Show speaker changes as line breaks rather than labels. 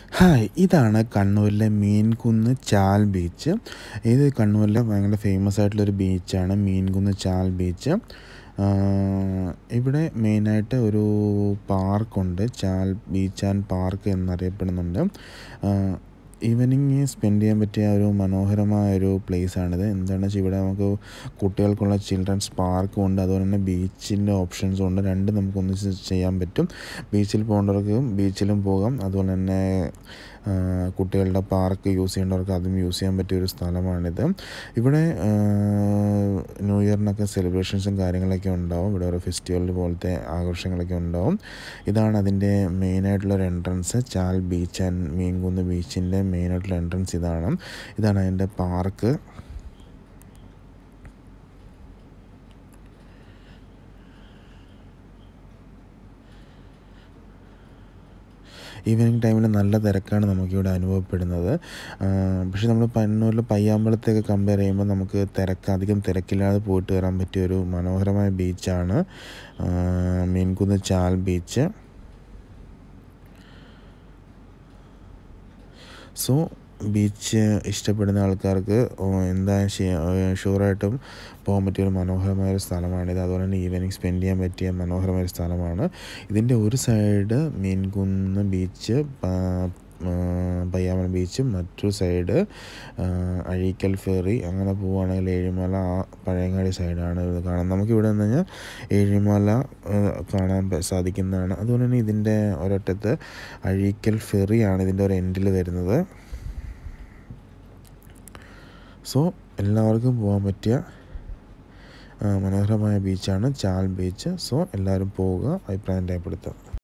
hi ഇതാണ് കണ്ണൂരിലെ Meenkunnu Chal beach ഇത് കണ്ണൂരിലെ ഭയങ്കര ഫേമസ് ആയിട്ടുള്ളൊരു ബീച്ചാണ് മീൻകുന്ന് ചാൽ ബീച്ച് ഇവിടെ മെയിനായിട്ട് ഒരു പാർക്കുണ്ട് ചാൽ ബീച്ച് ആൻഡ് പാർക്ക് എന്നറിയപ്പെടുന്നുണ്ട് ഈവനിങ് സ്പെൻഡ് ചെയ്യാൻ പറ്റിയ ഒരു മനോഹരമായ ഒരു പ്ലേസാണിത് എന്താണെന്ന് വെച്ചാൽ ഇവിടെ നമുക്ക് കുട്ടികൾക്കുള്ള ചിൽഡ്രൻസ് പാർക്കും ഉണ്ട് അതുപോലെ തന്നെ ബീച്ചിൻ്റെ ഓപ്ഷൻസും ഉണ്ട് രണ്ടും നമുക്ക് ഒന്നിച്ച് ചെയ്യാൻ പറ്റും ബീച്ചിൽ പോകേണ്ടവർക്ക് ബീച്ചിലും പോകാം അതുപോലെ തന്നെ കുട്ടികളുടെ പാർക്ക് യൂസ് ചെയ്യേണ്ടവർക്ക് അതും യൂസ് ചെയ്യാൻ പറ്റിയ ഒരു സ്ഥലമാണിത് ഇവിടെ ന്യൂ ഇയറിനൊക്കെ സെലിബ്രേഷൻസും കാര്യങ്ങളൊക്കെ ഉണ്ടാവും ഇവിടെ ഒരു ഫെസ്റ്റിവൽ പോലത്തെ ആഘോഷങ്ങളൊക്കെ ഉണ്ടാവും ഇതാണ് അതിൻ്റെ മെയിനായിട്ടുള്ളൊരു entrance Chal beach and Meenkunnu ബീച്ചിൻ്റെ മെയിനായിട്ടുള്ള എൻട്രൻസ് ഇതാണ് ഇതാണ് അതിൻ്റെ പാർക്ക് ഈവനിങ് ടൈമിൽ നല്ല തിരക്കാണ് നമുക്കിവിടെ അനുഭവപ്പെടുന്നത് പക്ഷേ നമ്മൾ കണ്ണൂരിൽ പയ്യാമ്പലത്തെയൊക്കെ കമ്പയർ ചെയ്യുമ്പോൾ നമുക്ക് തിരക്ക് അധികം തിരക്കില്ലാതെ പോയിട്ട് വരാൻ പറ്റിയ ഒരു മനോഹരമായ ബീച്ചാണ് Meenkunnu Chal beach so beach ഇഷ്ടപ്പെടുന്ന ആൾക്കാർക്ക് എന്തായാലും ഷുവറായിട്ടും പോകാൻ പറ്റിയ ഒരു മനോഹരമായ ഒരു സ്ഥലമാണിത് അതുപോലെ തന്നെ ഈവനിങ് സ്പെൻഡ് ചെയ്യാൻ പറ്റിയ മനോഹരമായ ഒരു സ്ഥലമാണ് ഇതിൻ്റെ ഒരു side Meenkunnu beach Payyamala beach മറ്റൊരു സൈഡ് അഴീക്കൽ ഫെറി അങ്ങനെ പോവുകയാണെങ്കിൽ ഏഴിമല ആ പഴയങ്ങാടി സൈഡാണ് ഇത് കാണാൻ നമുക്കിവിടെ നിന്ന് കഴിഞ്ഞാൽ ഏഴിമല കാണാൻ സാധിക്കുന്നതാണ് അതുപോലെ തന്നെ ഇതിൻ്റെ ഒരറ്റത്ത് അഴീക്കൽ ഫെറിയാണ് ഇതിൻ്റെ ഒരു എൻഡിൽ വരുന്നത് സോ എല്ലാവർക്കും പോകാൻ പറ്റിയ മനോഹരമായ ബീച്ചാണ് ചാൽ ബീച്ച് സോ എല്ലാവരും പോവുക അഭിപ്രായം രേഖപ്പെടുത്തുക